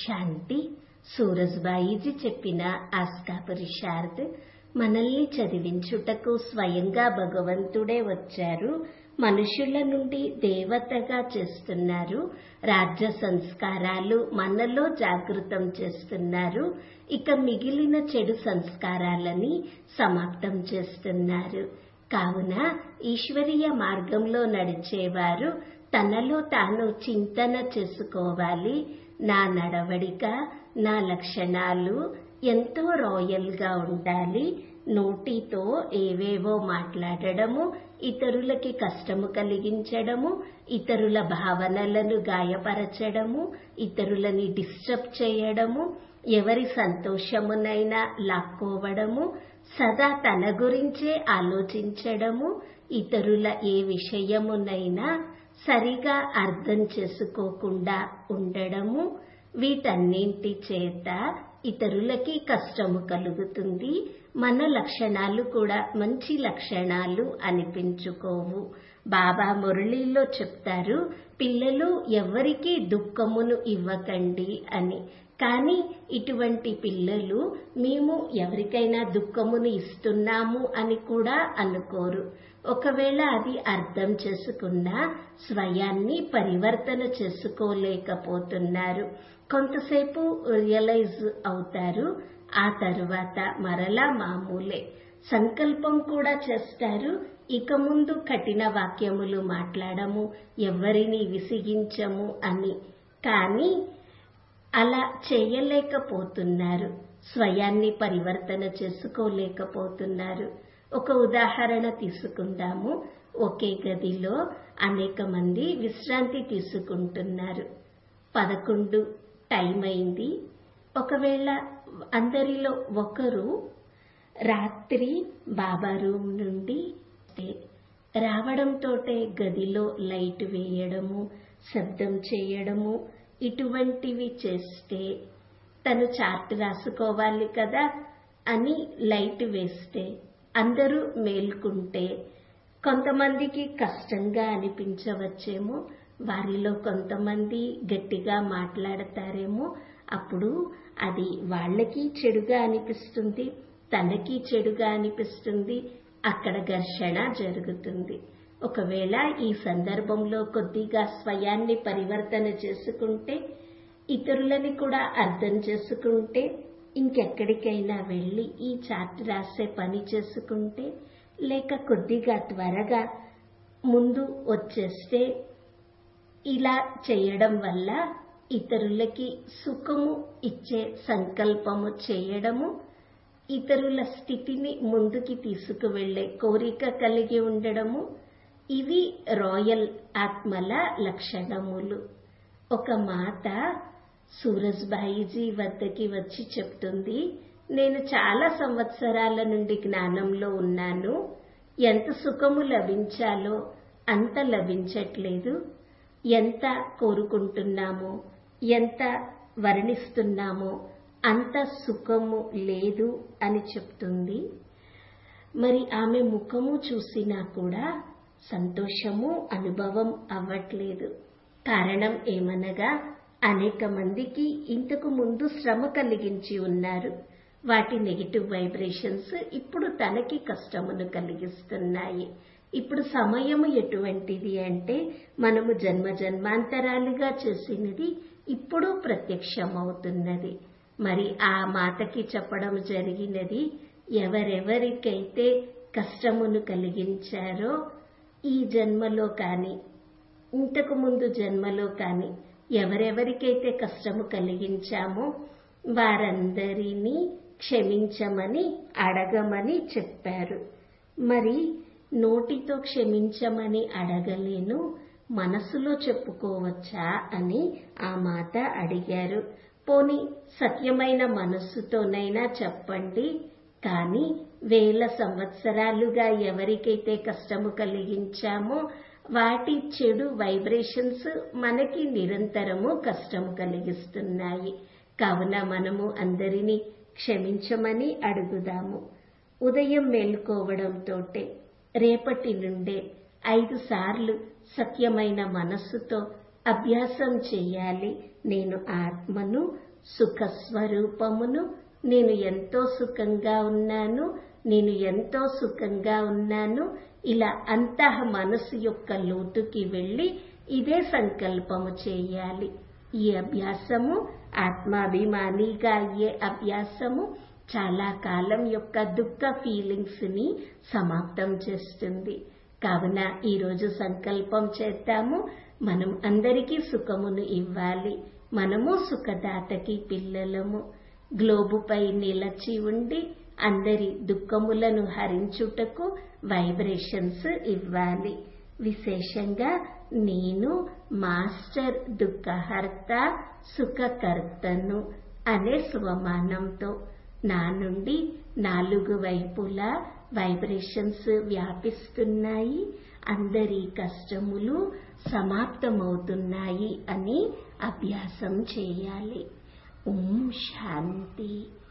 శాంతి సూరజ్బాయిజీ చెప్పిన ఆస్కా పురుషార్థ్ మనల్ని చదివించుటకు స్వయంగా భగవంతుడే వచ్చారు మనుషుల నుండి దేవతగా చేస్తున్నారు రాజ్య సంస్కారాలు మనలో జాగృతం చేస్తున్నారు ఇక మిగిలిన చెడు సంస్కారాలని సమాప్తం చేస్తున్నారు కావున ఈశ్వరీయ మార్గంలో నడిచేవారు తనలో తాను చింతన చేసుకోవాలి నా నడవడిక నా లక్షణాలు ఎంతో రాయల్ గా ఉండాలి నోటితో ఏవేవో మాట్లాడడము ఇతరులకి కష్టము కలిగించడము ఇతరుల భావనలను గాయపరచడము ఇతరులని డిస్టర్బ్ చేయడము ఎవరి సంతోషమునైనా లాక్కోవడము సదా తన గురించే ఆలోచించడము ఇతరుల ఏ విషయమునైనా సరిగా అర్థం చేసుకోకుండా ఉండడము వీటన్నింటి చేత ఇతరులకి కష్టము కలుగుతుంది మన లక్షణాలు కూడా మంచి లక్షణాలు అనిపించుకోవు బాబా మురళీలో చెప్తారు పిల్లలు ఎవరికి దుఃఖమును ఇవ్వకండి అని కానీ ఇటువంటి పిల్లలు మేము ఎవరికైనా దుఃఖమును ఇస్తున్నాము అని కూడా అనుకోరు ఒకవేళ అది అర్థం చేసుకున్నా స్వయాన్ని పరివర్తన చేసుకోలేకపోతున్నారు కొంతసేపు రియలైజ్ అవుతారు ఆ తరువాత మరలా మామూలే సంకల్పం కూడా చేస్తారు ఇక ముందు కఠిన వాక్యములు మాట్లాడము ఎవరిని విసిగించము అని కానీ అలా చేయలేకపోతున్నారు స్వయాన్ని పరివర్తన చేసుకోలేకపోతున్నారు ఒక ఉదాహరణ తీసుకుందాము ఒకే గదిలో అనేక మంది విశ్రాంతి తీసుకుంటున్నారు పదకొండు టైం అయింది ఒకవేళ అందరిలో ఒకరు రాత్రి బాబా రూమ్ నుండి రావడంతోటే గదిలో లైట్ వేయడము శబ్దం చేయడము ఇటువంటివి చేస్తే తను చార్ట్ రాసుకోవాలి కదా అని లైట్ వేస్తే అందరూ మేల్కుంటే కొంతమందికి కష్టంగా అనిపించవచ్చేమో వారిలో కొంతమంది గట్టిగా మాట్లాడతారేమో అప్పుడు అది వాళ్ళకి చెడుగా అనిపిస్తుంది తనకి చెడుగా అనిపిస్తుంది అక్కడ ఘర్షణ జరుగుతుంది ఒకవేళ ఈ సందర్భంలో కొద్దిగా స్వయాన్ని పరివర్తన చేసుకుంటే ఇతరులని కూడా అర్థం చేసుకుంటే ఇంకెక్కడికైనా వెళ్ళి ఈ చార్ట్ రాసే పని చేసుకుంటే లేక కొద్దిగా త్వరగా ముందు వచ్చేస్తే ఇలా చేయడం వల్ల ఇతరులకి సుఖము ఇచ్చే సంకల్పము చేయడము ఇతరుల స్థితిని ముందుకి తీసుకువెళ్లే కోరిక కలిగి ఉండడము ఇవి రాయల్ ఆత్మల లక్షణములు ఒక మాత సూరజ్బాయిజీ వద్దకి వచ్చి చెప్తుంది నేను చాలా సంవత్సరాల నుండి జ్ఞానంలో ఉన్నాను ఎంత సుఖము లభించాలో అంత లభించట్లేదు ఎంత కోరుకుంటున్నామో ఎంత వర్ణిస్తున్నామో అంత సుఖము లేదు అని చెప్తుంది మరి ఆమె ముఖము చూసినా కూడా సంతోషము అనుభవం అవ్వట్లేదు కారణం ఏమనగా అనేక మందికి ఇంతకు ముందు శ్రమ కలిగించి ఉన్నారు వాటి నెగిటివ్ వైబ్రేషన్స్ ఇప్పుడు తనకి కష్టమును కలిగిస్తున్నాయి ఇప్పుడు సమయము ఎటువంటిది అంటే మనము జన్మ జన్మాంతరాలుగా చేసినది ఇప్పుడు ప్రత్యక్షమవుతున్నది మరి ఆ మాతకి చెప్పడం జరిగినది ఎవరెవరికైతే కష్టమును కలిగించారో ఈ జన్మలో కానీ ఇంతకు ముందు జన్మలో కానీ ఎవరెవరికైతే కష్టము కలిగించామో వారందరినీ క్షమించమని అడగమని చెప్పారు మరి నోటితో క్షమించమని అడగలేను మనసులో చెప్పుకోవచ్చా అని ఆ మాత అడిగారు పోని సత్యమైన మనస్సుతోనైనా చెప్పండి కానీ వేల సంవత్సరాలుగా ఎవరికైతే కష్టము కలిగించామో వాటి చెడు వైబ్రేషన్స్ మనకి నిరంతరము కష్టము కలిగిస్తున్నాయి కావున మనము అందరినీ క్షమించమని అడుగుదాము ఉదయం మేలుకోవడంతోటే రేపటి నుండే ఐదు సార్లు సత్యమైన మనస్సుతో అభ్యాసం చేయాలి నేను ఆత్మను సుఖ స్వరూపమును నేను ఎంతో సుఖంగా ఉన్నాను నేను ఎంతో సుఖంగా ఉన్నాను ఇలా అంతః మనసు యొక్క లోతుకి వెళ్ళి ఇదే సంకల్పము చేయాలి ఈ అభ్యాసము ఆత్మాభిమానిగా అయ్యే అభ్యాసము చాలా కాలం యొక్క దుఃఖ ఫీలింగ్స్ ని సమాప్తం చేస్తుంది కావున ఈరోజు సంకల్పం చేద్దాము మనం అందరికీ సుఖమును ఇవ్వాలి మనము సుఖదాతకి పిల్లలము గ్లోబుపై నిలచి ఉండి అందరి దుఃఖములను హరించుటకు వైబ్రేషన్స్ ఇవ్వాలి విశేషంగా నేను మాస్టర్ దుఃఖహర్త సుఖకర్తను అనే స్వమానంతో నా నుండి నాలుగు వైపులా వైబ్రేషన్స్ వ్యాపిస్తున్నాయి అందరి కష్టములు సమాప్తమవుతున్నాయి అని అభ్యాసం చేయాలి ఓం శాంతి